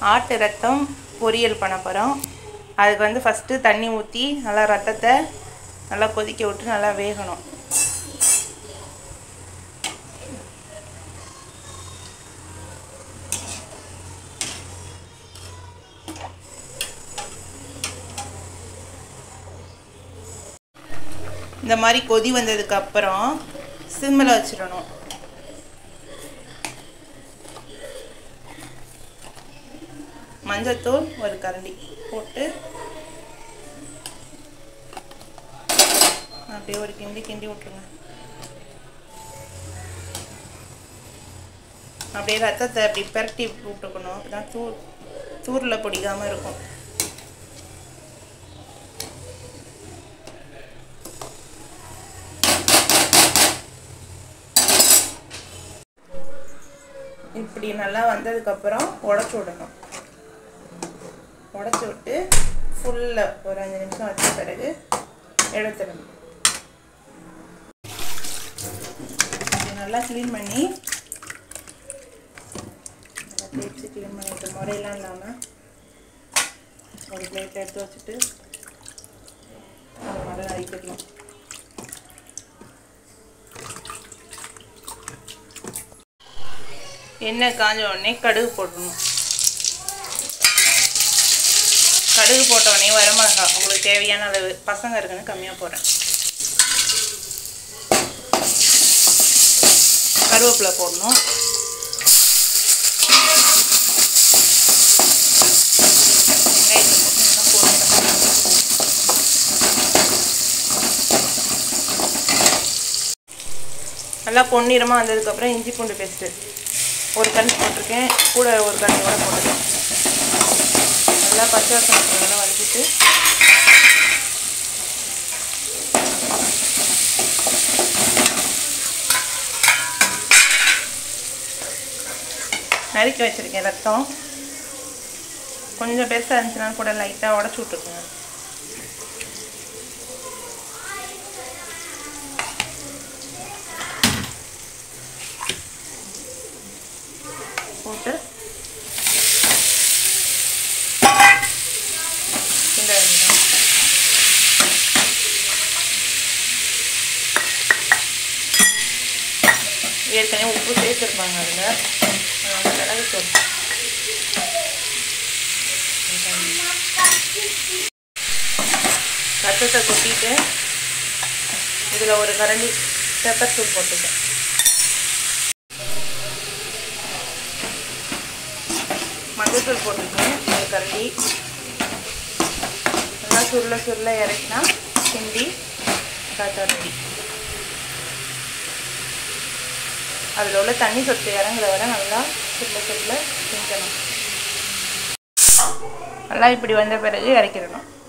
ஆட்டு ரத்தம் பொரியல் பண்ண போகிறோம் அதுக்கு வந்து ஃபஸ்ட்டு தண்ணி ஊற்றி நல்லா ரத்தத்தை நல்லா கொதிக்க விட்டு நல்லா வேகணும் இந்த மாதிரி கொதி வந்ததுக்கு அப்புறம் சிம்மில் வச்சிடணும் மஞ்சத்தூள் ஒரு கரண்டி போட்டு அப்படியே ஒரு கிண்டி கிண்டி விட்டுருங்க அப்படியே ரத்தத்தை அப்படி பெரட்டி விட்டுக்கணும் அப்பதான் தூர் தூரில் பிடிக்காமல் இருக்கும் இப்படி நல்லா வந்ததுக்கப்புறம் உடச்சி விடணும் உடச்சி விட்டு ஃபுல்லாக ஒரு அஞ்சு நிமிஷம் வச்ச பிறகு எடுத்துடணும் இது நல்லா க்ளீன் பண்ணி நல்லா தேய்ச்சி க்ளீன் பண்ணிட்டு முறையெல்லாம் இல்லாமல் ஒரு பிளேட்டில் எடுத்து வச்சுட்டு அது மாதிரி அழிக்கணும் எண்ணெய் காஞ்ச உடனே கடுகு போடணும் கடுகு போட்ட உடனே வரமிளகா உங்களுக்கு தேவையான அளவு பசங்க இருக்குன்னு கம்மியாக போடுறேன் கருவேப்பிலை போடணும் வெங்காயத்தை போட்டு நல்லா பொரிச்சிடணும். நல்லா பொன்னிறமாக வந்ததுக்கப்புறம் இஞ்சி பூண்டு பேஸ்ட்டு ஒரு கண் போட்டிருக்கேன் கூட ஒரு கண் கூட போட்டிருக்கேன் நல்லா பச்சை வாசனை நல்லா வதக்கிட்டு நறுக்கி வச்சுருக்கேன் ரத்தம் கொஞ்சம் பெருசாக இருந்துச்சுன்னா கூட லைட்டாக உடச்சி விட்டுருக்குங்க போட்டு கிண்ட வேண்டியதான் ஏற்கனவே உப்பு சேர்த்துருப்பாங்க அதில் அதனால மிளகு தூள் ரத்தத்தை கொட்டிட்டு இதில் ஒரு கரண்டி பெப்பர் தூள் போட்டுட்டேன் மஞ்சத்தூள் போட்டுக்கணும் ஒரு கரண்டி நல்லா சுருள சுருள இறக்கினா கிண்டி காட்டா ரெடி அதில் உள்ள தண்ணி சொட்டு இறங்குற வரை நல்லா சுருள சுருள கிண்டணும் நல்லா இப்படி வந்த பிறகு இறக்கிடணும்